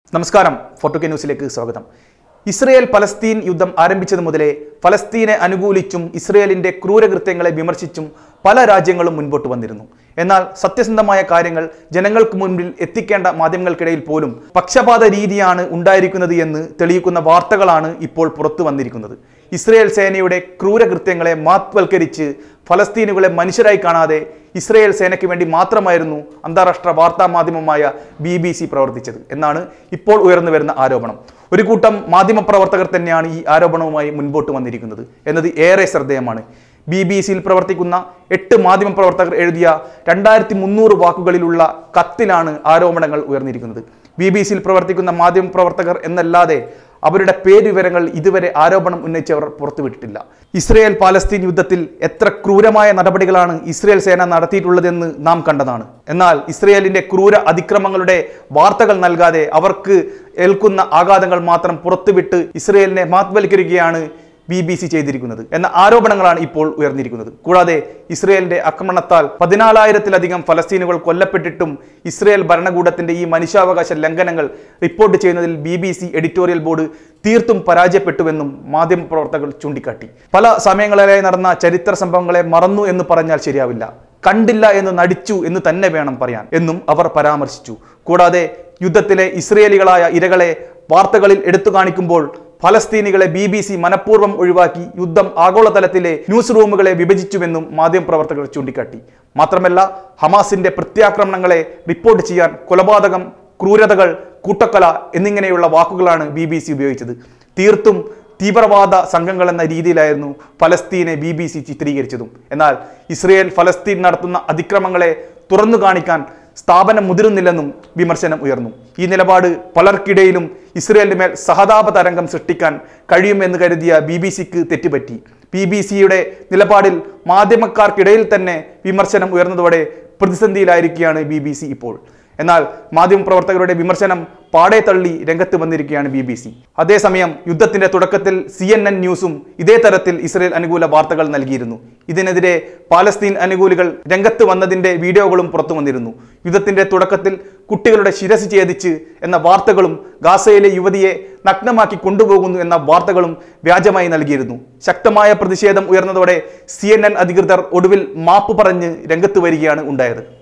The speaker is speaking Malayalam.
നമസ്കാരം ഫോട്ടോ കെ ന്യൂസിലേക്ക് സ്വാഗതം ഇസ്രയേൽ പലസ്തീൻ യുദ്ധം ആരംഭിച്ചത് മുതലേ ഫലസ്തീനെ അനുകൂലിച്ചും ഇസ്രയേലിന്റെ ക്രൂരകൃത്യങ്ങളെ വിമർശിച്ചും പല രാജ്യങ്ങളും മുൻപോട്ട് വന്നിരുന്നു എന്നാൽ സത്യസന്ധമായ കാര്യങ്ങൾ ജനങ്ങൾക്ക് മുൻപിൽ എത്തിക്കേണ്ട മാധ്യമങ്ങൾക്കിടയിൽ പോലും പക്ഷപാത രീതിയാണ് ഉണ്ടായിരിക്കുന്നത് എന്ന് തെളിയിക്കുന്ന വാർത്തകളാണ് ഇപ്പോൾ പുറത്തു വന്നിരിക്കുന്നത് ഇസ്രയേൽ സേനയുടെ ക്രൂരകൃത്യങ്ങളെ മാത്വൽക്കരിച്ച് ഫലസ്തീനുകളെ മനുഷ്യരായി കാണാതെ ഇസ്രയേൽ സേനയ്ക്ക് വേണ്ടി മാത്രമായിരുന്നു അന്താരാഷ്ട്ര വാർത്താ മാധ്യമമായ ബി ബി സി പ്രവർത്തിച്ചത് എന്നാണ് ഇപ്പോൾ ഉയർന്നു വരുന്ന ആരോപണം ഒരു കൂട്ടം മാധ്യമപ്രവർത്തകർ തന്നെയാണ് ഈ ആരോപണവുമായി മുൻപോട്ട് വന്നിരിക്കുന്നത് എന്നത് ഏറെ ശ്രദ്ധേയമാണ് ബി ബി സിയിൽ പ്രവർത്തിക്കുന്ന എട്ട് മാധ്യമപ്രവർത്തകർ എഴുതിയ രണ്ടായിരത്തി മുന്നൂറ് വാക്കുകളിലുള്ള കത്തിലാണ് ആരോപണങ്ങൾ ഉയർന്നിരിക്കുന്നത് ബി ബി സിയിൽ പ്രവർത്തിക്കുന്ന മാധ്യമപ്രവർത്തകർ എന്നല്ലാതെ അവരുടെ പേരുവിവരങ്ങൾ ഇതുവരെ ആരോപണം ഉന്നയിച്ചവർ പുറത്തുവിട്ടിട്ടില്ല ഇസ്രയേൽ പാലസ്തീൻ യുദ്ധത്തിൽ എത്ര ക്രൂരമായ നടപടികളാണ് ഇസ്രയേൽ സേന നടത്തിയിട്ടുള്ളതെന്ന് നാം കണ്ടതാണ് എന്നാൽ ഇസ്രയേലിന്റെ ക്രൂര അതിക്രമങ്ങളുടെ വാർത്തകൾ നൽകാതെ അവർക്ക് ഏൽക്കുന്ന ആഘാതങ്ങൾ മാത്രം പുറത്തുവിട്ട് ഇസ്രയേലിനെ മാത്വൽക്കരിക്കുകയാണ് ബി ബി സി ചെയ്തിരിക്കുന്നത് എന്ന ആരോപണങ്ങളാണ് ഇപ്പോൾ ഉയർന്നിരിക്കുന്നത് കൂടാതെ ഇസ്രയേലിന്റെ ആക്രമണത്താൽ പതിനാലായിരത്തിലധികം ഫലസ്തീനുകൾ കൊല്ലപ്പെട്ടിട്ടും ഇസ്രയേൽ ഭരണകൂടത്തിന്റെ ഈ മനുഷ്യാവകാശ ലംഘനങ്ങൾ റിപ്പോർട്ട് ചെയ്യുന്നതിൽ B B C editorial board തീർത്തും പരാജയപ്പെട്ടുവെന്നും മാധ്യമപ്രവർത്തകർ ചൂണ്ടിക്കാട്ടി പല സമയങ്ങളിലായി നടന്ന ചരിത്ര സംഭവങ്ങളെ മറന്നു എന്ന് പറഞ്ഞാൽ ശരിയാവില്ല കണ്ടില്ല എന്ന് നടിച്ചു എന്ന് തന്നെ വേണം പറയാൻ എന്നും അവർ പരാമർശിച്ചു കൂടാതെ യുദ്ധത്തിലെ ഇസ്രയേലികളായ ഇരകളെ വാർത്തകളിൽ എടുത്തു കാണിക്കുമ്പോൾ ഫലസ്തീനികളെ ബി ബി സി മനഃപൂർവ്വം ഒഴിവാക്കി യുദ്ധം ആഗോളതലത്തിലെ ന്യൂസ് റൂമുകളെ വിഭജിച്ചുവെന്നും മാധ്യമപ്രവർത്തകർ ചൂണ്ടിക്കാട്ടി മാത്രമല്ല ഹമാസിന്റെ പ്രത്യാക്രമണങ്ങളെ റിപ്പോർട്ട് ചെയ്യാൻ കൊലപാതകം ക്രൂരതകൾ കൂട്ടക്കൊല എന്നിങ്ങനെയുള്ള വാക്കുകളാണ് ബി ബി സി ഉപയോഗിച്ചത് തീർത്തും തീവ്രവാദ സംഘങ്ങൾ എന്ന രീതിയിലായിരുന്നു ഫലസ്തീനെ ബി ബി സി ചിത്രീകരിച്ചതും എന്നാൽ ഇസ്രയേൽ ഫലസ്തീൻ നടത്തുന്ന അതിക്രമങ്ങളെ തുറന്നു കാണിക്കാൻ സ്ഥാപനം മുതിരുന്നില്ലെന്നും വിമർശനം ഉയർന്നു ഈ നിലപാട് പലർക്കിടയിലും ഇസ്രയേലിന് മേൽ സഹതാപ തരംഗം സൃഷ്ടിക്കാൻ കഴിയുമെന്ന് കരുതിയ ബി ബി സിക്ക് തെറ്റുപറ്റി ബി ബി സിയുടെ നിലപാടിൽ മാധ്യമക്കാർക്കിടയിൽ തന്നെ വിമർശനം ഉയർന്നതോടെ പ്രതിസന്ധിയിലായിരിക്കുകയാണ് ബി ബി സി ഇപ്പോൾ എന്നാൽ മാധ്യമപ്രവർത്തകരുടെ വിമർശനം പാടെ തള്ളി രംഗത്ത് വന്നിരിക്കുകയാണ് ബി ബി സി അതേസമയം യുദ്ധത്തിന്റെ തുടക്കത്തിൽ സി എൻ എൻ ന്യൂസും ഇതേ തരത്തിൽ ഇസ്രയേൽ അനുകൂല വാർത്തകൾ നൽകിയിരുന്നു ഇതിനെതിരെ പാലസ്തീൻ അനുകൂലികൾ രംഗത്ത് വന്നതിന്റെ വീഡിയോകളും പുറത്തു വന്നിരുന്നു യുദ്ധത്തിന്റെ തുടക്കത്തിൽ കുട്ടികളുടെ ശിരസ് ഛേദിച്ച് എന്ന വാർത്തകളും ഗാസയിലെ യുവതിയെ നഗ്നമാക്കി കൊണ്ടുപോകുന്നു എന്ന വാർത്തകളും വ്യാജമായി നൽകിയിരുന്നു ശക്തമായ പ്രതിഷേധം ഉയർന്നതോടെ സി അധികൃതർ ഒടുവിൽ മാപ്പ് പറഞ്ഞ് രംഗത്ത് വരികയാണ് ഉണ്ടായത്